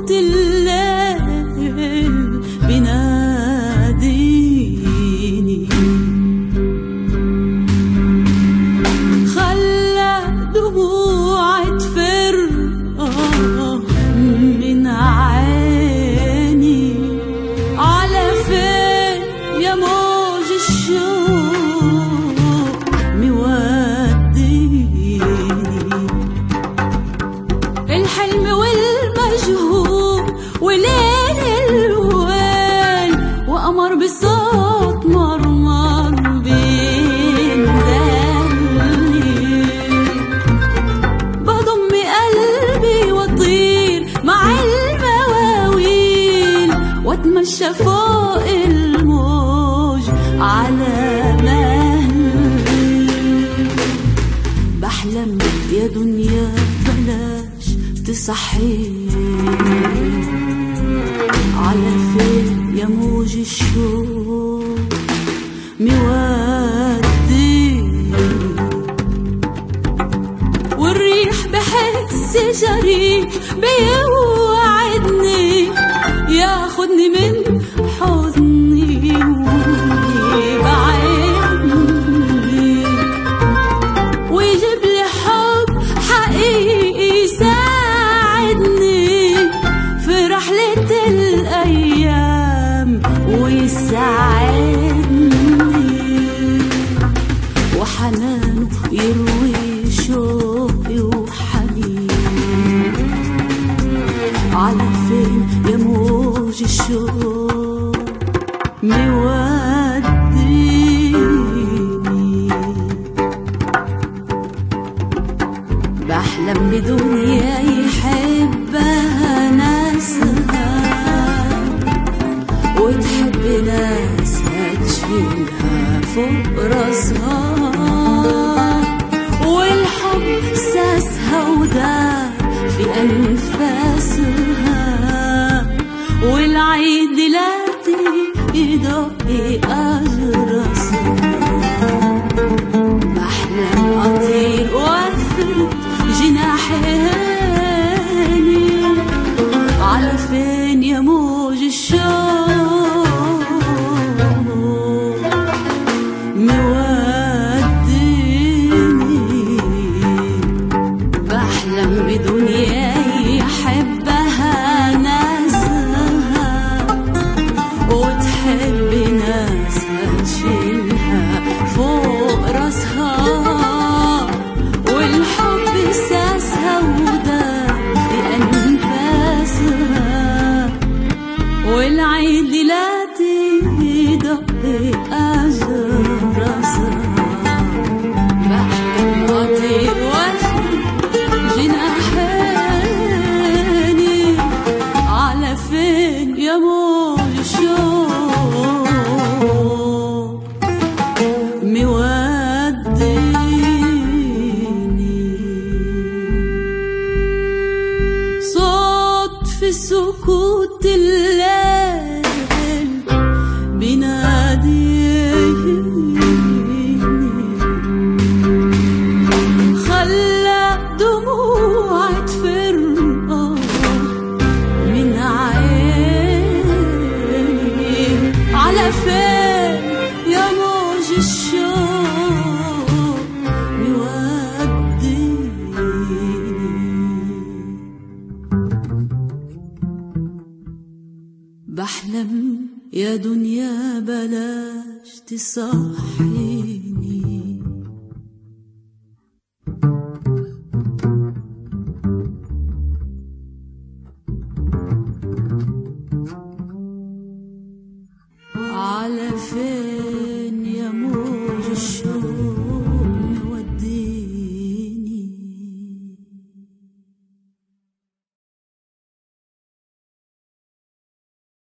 سكوت الليل بناديني خلى دموعي تفر آه من عيني على فين يا موج الشوق موديني الحلم والمجهول وليل الويل وقمر بصوت مرمر بيندهني بضم قلبي واطير مع المواويل واتمشى فوق الموج على مهلي بحلم يا دنيا بلاش تصحيني على فين يا موج الشوق موديني والريح بحس جري بيوعدني ياخدني من حضني ويبعدني ويجيب لي حب حقيقي يساعدني في رحلة الأيام ويساعدني وحنانه يروي شوقي وحنين على فين يا موج الشوق موديني بحلم بدنيا يحبها ناسها وتحب ناسها تشيلها فوق راسها والحب ساسها ودار في أنفاسها والعيد لاتي يدق أجراسها بحلم أطير وأفرد جناحيني على فين يا موج الشوق موديني بحلم بدنيا يحبها ناسها وتحب ناسها تشيلها فوق راسها والحب ساسها ودار في أنفاسها والعيد ليلاتي دق أجر راسها بحلم أطير وأفرد جناحيني على فين يا موج الشوق موديني صوت في سكوت الليل بيناديني خلى دموع تفر من عيني على فين يا موج الشوق موديني بحلم يا دنيا بلاش تصحي